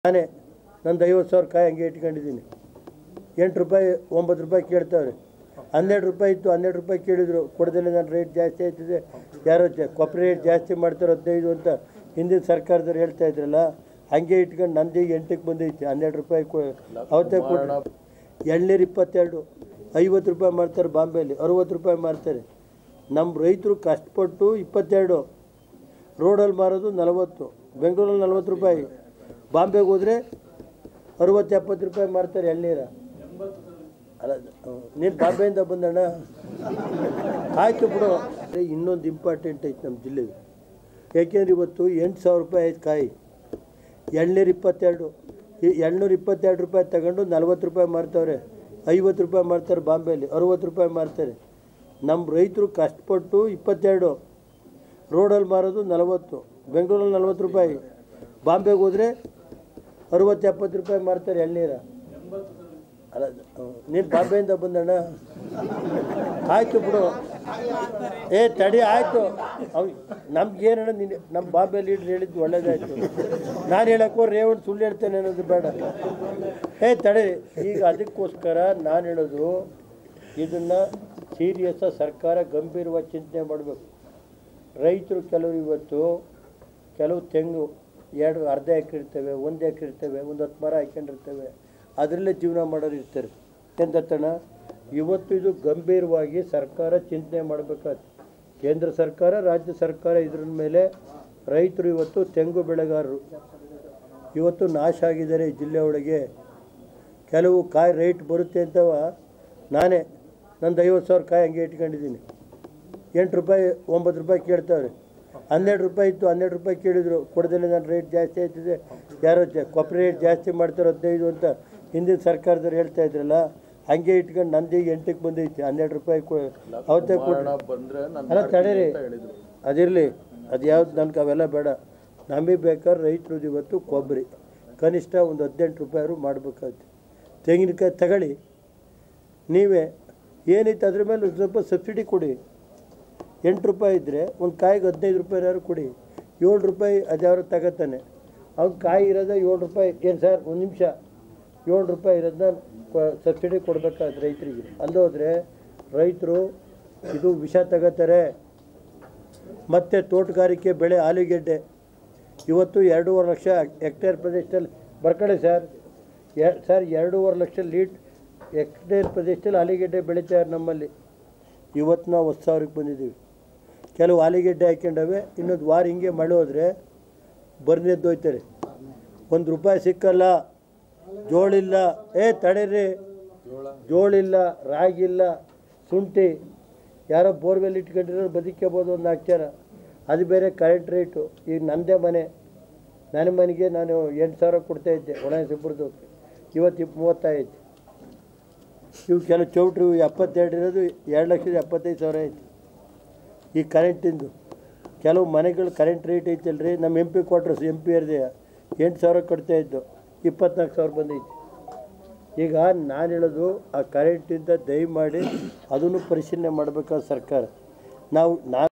ನಾನೇ ನಂದು ಐವತ್ತು ಸಾವಿರ ಕಾಯಿ ಹಂಗೆ ಇಟ್ಕೊಂಡಿದ್ದೀನಿ ಎಂಟು ರೂಪಾಯಿ ಒಂಬತ್ತು ರೂಪಾಯಿ ಕೇಳ್ತಾವ್ರೆ ಹನ್ನೆರಡು ರೂಪಾಯಿ ಇತ್ತು ಹನ್ನೆರಡು ರೂಪಾಯಿ ಕೇಳಿದ್ರು ಕೊಡದಲ್ಲಿ ನಾನು ರೇಟ್ ಜಾಸ್ತಿ ಆಯ್ತಿದೆ ಯಾರೋ ಜ ಕೊಬ್ಬರಿ ರೇಟ್ ಜಾಸ್ತಿ ಮಾಡ್ತಾರೆ ಹದಿನೈದು ಅಂತ ಹಿಂದಿನ ಸರ್ಕಾರದವ್ರು ಹೇಳ್ತಾ ಇದ್ರಲ್ಲ ಹಂಗೆ ಇಟ್ಕೊಂಡು ನಂದೀಗ ಎಂಟಕ್ಕೆ ಬಂದೈತಿ ಹನ್ನೆರಡು ರೂಪಾಯಿ ಕೊ ಅವತ್ತೇ ಕೊಟ್ಟು ಎಳ್ನೀರು ಇಪ್ಪತ್ತೆರಡು ಐವತ್ತು ರೂಪಾಯಿ ಮಾಡ್ತಾರೆ ಬಾಂಬೆಯಲ್ಲಿ ಅರುವತ್ತು ರೂಪಾಯಿ ಮಾಡ್ತಾರೆ ನಮ್ಮ ರೈತರು ಕಷ್ಟಪಟ್ಟು ಇಪ್ಪತ್ತೆರಡು ರೋಡಲ್ಲಿ ಮಾರೋದು ನಲವತ್ತು ಬೆಂಗಳೂರಲ್ಲಿ ನಲ್ವತ್ತು ರೂಪಾಯಿ ಬಾಂಬೆಗೆ ಹೋದರೆ ಅರುವತ್ತು ಎಪ್ಪತ್ತು ರೂಪಾಯಿ ಮಾರ್ತಾರೆ ಎಳ್ನೀರ ಅಲ್ಲ ನೀನು ಬಾಂಬೆಯಿಂದ ಬಂದಣ್ಣ ಆಯಿತು ಬಿಡು ಅದೇ ಇನ್ನೊಂದು ಇಂಪಾರ್ಟೆಂಟ್ ಐತೆ ನಮ್ಮ ಜಿಲ್ಲೆಗೆ ಯಾಕೆಂದ್ರೆ ಇವತ್ತು ಎಂಟು ಸಾವಿರ ರೂಪಾಯಿ ಐತೆ ಕಾಯಿ ಎಳ್ನೀರು ಇಪ್ಪತ್ತೆರಡು ಈ ಎಳ್ನೂರು ಇಪ್ಪತ್ತೆರಡು ರೂಪಾಯಿ ತಗೊಂಡು ನಲ್ವತ್ತು ರೂಪಾಯಿ ಮಾರ್ತಾವ್ರೆ ಐವತ್ತು ರೂಪಾಯಿ ಮಾರ್ತಾರೆ ಬಾಂಬೆಯಲ್ಲಿ ಅರುವತ್ತು ರೂಪಾಯಿ ಮಾರ್ತಾರೆ ನಮ್ಮ ರೈತರು ಕಷ್ಟಪಟ್ಟು ಇಪ್ಪತ್ತೆರಡು ರೋಡಲ್ಲಿ ಮಾರೋದು ನಲವತ್ತು ಬೆಂಗಳೂರಲ್ಲಿ ನಲ್ವತ್ತು ರೂಪಾಯಿ ಬಾಂಬೆಗೆ ಹೋದರೆ ಅರುವತ್ತು ಎಪ್ಪತ್ತು ರೂಪಾಯಿ ಮಾರ್ತಾರೆ ಎಳ್ನೀರ ಅಲ್ಲ ನೀನು ಬಾಂಬೆಯಿಂದ ಬಂದಣ್ಣ ಆಯಿತು ಬಿಡು ಏ ತಡಿ ಆಯಿತು ಅವ್ ನಮ್ಗೇನಣ್ಣ ನೀನು ನಮ್ಮ ಬಾಂಬೆ ಲೀಡ್ರ್ ಹೇಳಿದ್ದು ಒಳ್ಳೇದಾಯ್ತು ನಾನು ಹೇಳಕ್ಕೋ ರೇವಣ್ ಸುಳ್ಳು ಹೇಳ್ತೇನೆ ಅನ್ನೋದು ಬೇಡ ಏ ತಡಿ ಈಗ ಅದಕ್ಕೋಸ್ಕರ ನಾನು ಹೇಳೋದು ಇದನ್ನು ಸೀರಿಯಸ್ಸ ಸರ್ಕಾರ ಗಂಭೀರವಾಗಿ ಚಿಂತನೆ ಮಾಡಬೇಕು ರೈತರು ಕೆಲವರು ಇವತ್ತು ಕೆಲವು ತೆಂಗು ಎರಡು ಅರ್ಧ ಎಕರೆ ಇರ್ತವೆ ಒಂದು ಎಕರೆ ಇರ್ತವೆ ಒಂದು ಹತ್ತು ಮರ ಹಾಕೊಂಡಿರ್ತವೆ ಅದರಲ್ಲೇ ಜೀವನ ಮಾಡೋರು ಇರ್ತಾರೆ ಎಂತಣ್ಣ ಇವತ್ತು ಇದು ಗಂಭೀರವಾಗಿ ಸರ್ಕಾರ ಚಿಂತನೆ ಮಾಡಬೇಕಾದ್ರೆ ಕೇಂದ್ರ ಸರ್ಕಾರ ರಾಜ್ಯ ಸರ್ಕಾರ ಇದ್ರ ಮೇಲೆ ರೈತರು ಇವತ್ತು ತೆಂಗು ಬೆಳೆಗಾರರು ಇವತ್ತು ನಾಶ ಆಗಿದ್ದಾರೆ ಈ ಜಿಲ್ಲೆ ಒಳಗೆ ಕೆಲವು ಕಾಯಿ ರೇಟ್ ಬರುತ್ತೆ ಅಂತವ ನಾನೇ ನಂದು ಐವತ್ತು ಸಾವಿರ ಕಾಯಿ ಹಂಗೆ ಇಟ್ಕೊಂಡಿದ್ದೀನಿ ಎಂಟು ರೂಪಾಯಿ ಒಂಬತ್ತು ರೂಪಾಯಿ ಕೇಳ್ತಾವ್ರೆ ಹನ್ನೆರಡು ರೂಪಾಯಿ ಇತ್ತು ಹನ್ನೆರಡು ರೂಪಾಯಿ ಕೇಳಿದ್ರು ಕೊಡದಲ್ಲಿ ನಾನು ರೇಟ್ ಜಾಸ್ತಿ ಆಯ್ತಿದೆ ಯಾರೋ ಜ ಕೊಬ್ಬರಿ ರೇಟ್ ಜಾಸ್ತಿ ಮಾಡ್ತಾರೆ ಹದಿನೈದು ಅಂತ ಹಿಂದಿನ ಸರ್ಕಾರದವ್ರು ಹೇಳ್ತಾ ಇದ್ರಲ್ಲ ಹಂಗೆ ಇಟ್ಕೊಂಡು ನಂದೀಗ ಎಂಟಕ್ಕೆ ಬಂದೈತಿ ಹನ್ನೆರಡು ರೂಪಾಯಿ ಕೊ ಅವತ್ತೇ ಕೊಟ್ಟು ಬಂದ್ರೆ ನಾನು ಅಲ್ಲ ತಡೀರಿ ಅಂತ ಹೇಳಿದ್ರು ಅದಿರಲಿ ಅದು ಯಾವ್ದು ನನಗೆ ಅವೆಲ್ಲ ಬೇಡ ನಮಗೆ ಬೇಕಾದ್ರೆ ರೈತರು ಇವತ್ತು ಕೊಬ್ಬರಿ ಕನಿಷ್ಠ ಒಂದು ಹದಿನೆಂಟು ರೂಪಾಯಿ ಮಾಡಬೇಕಾಗುತ್ತೆ ತೆಂಗಿನಕಾಯಿ ತಗೊಳ್ಳಿ ನೀವೇ ಏನೈತೆ ಅದ್ರ ಮೇಲೆ ಒಂದ್ ಸ್ವಲ್ಪ ಸಬ್ಸಿಡಿ ಕೊಡಿ ಎಂಟು ರೂಪಾಯಿ ಇದ್ದರೆ ಒಂದು ಕಾಯಿಗೆ ಹದಿನೈದು ರೂಪಾಯಿನಾದ್ರು ಕೊಡಿ ಏಳು ರೂಪಾಯಿ ಅದ್ಯಾರು ತಗೋತಾನೆ ಅವ್ನು ಕಾಯಿ ಇರೋದ ಏಳು ರೂಪಾಯಿ ಏನು ಸರ್ ಒಂದು ನಿಮಿಷ ಏಳು ರೂಪಾಯಿ ಇರೋದನ್ನ ಸಬ್ಸಿಡಿ ಕೊಡಬೇಕಾದ್ರೆ ರೈತರಿಗೆ ಅಲ್ಲೋದ್ರೆ ರೈತರು ಇದು ವಿಷ ತಗೋತಾರೆ ಮತ್ತು ತೋಟಗಾರಿಕೆ ಬೆಳೆ ಆಲೂಗೆಡ್ಡೆ ಇವತ್ತು ಎರಡೂವರೆ ಲಕ್ಷ ಹೆಕ್ಟೇರ್ ಪ್ರದೇಶದಲ್ಲಿ ಬರ್ಕೊಳ್ಳಿ ಸರ್ ಎ ಸರ್ ಎರಡೂವರೆ ಲಕ್ಷ ಲೀಟ್ ಹೆಕ್ಟೇರ್ ಪ್ರದೇಶದಲ್ಲಿ ಆಲೂಗೆಡ್ಡೆ ಬೆಳೀತಾರೆ ನಮ್ಮಲ್ಲಿ ಇವತ್ತು ನಾವು ಹತ್ತು ಸಾವಿರಕ್ಕೆ ಬಂದಿದ್ದೀವಿ ಕೆಲವು ಆಲೂಗೆಡ್ಡೆ ಹಾಕ್ಕೊಂಡವೆ ಇನ್ನೊಂದು ವಾರ ಹಿಂಗೆ ಮಳೆ ಹೋದರೆ ಬರ್ನೆದ್ದು ಹೋಯ್ತಾರೆ ಒಂದು ರೂಪಾಯಿ ಸಿಕ್ಕಲ್ಲ ಜೋಳಿಲ್ಲ ಏ ತಡೀರಿ ಜೋಳಿಲ್ಲ ರಾಗಿ ಇಲ್ಲ ಶುಂಠಿ ಯಾರೋ ಬೋರ್ವೆಲ್ ಇಟ್ಕೊಂಡಿರೋ ಬದುಕೋಬೋದು ಒಂದು ಅಕ್ಷರ ಅದು ಬೇರೆ ಕರೆಂಟ್ ರೇಟು ಈಗ ನನ್ನದೇ ಮನೆ ನನ್ನ ಮನೆಗೆ ನಾನು ಎಂಟು ಸಾವಿರ ಕೊಡ್ತಾ ಇದ್ದೆ ಒಣ ಸಿಬ್ಬರದು ಇವತ್ತು ಇಪ್ಪ ಮೂವತ್ತೈದು ಇವು ಕೆಲವು ಚೌಟ್ರು ಎಪ್ಪತ್ತೆರಡು ಇರೋದು ಎರಡು ಲಕ್ಷದ ಎಪ್ಪತ್ತೈದು ಸಾವಿರ ಐತಿ ಈ ಕರೆಂಟಿಂದು ಕೆಲವು ಮನೆಗಳು ಕರೆಂಟ್ ರೇಟ್ ಐತಲ್ರಿ ನಮ್ಮ M P quarters M P ಇರ್ದೆ ಎಂಟು ಸಾವಿರ ಕೊಡ್ತಾ ಇದ್ದು ಇಪ್ಪತ್ನಾಲ್ಕು ಸಾವಿರ ಬಂದೈತಿ ಈಗ ನಾನು ಹೇಳೋದು ಆ ಕರೆಂಟಿಂದ ದಯಮಾಡಿ ಅದನ್ನು ಪರಿಶೀಲನೆ ಮಾಡಬೇಕಾದ ಸರ್ಕಾರ ನಾವು ನಾನು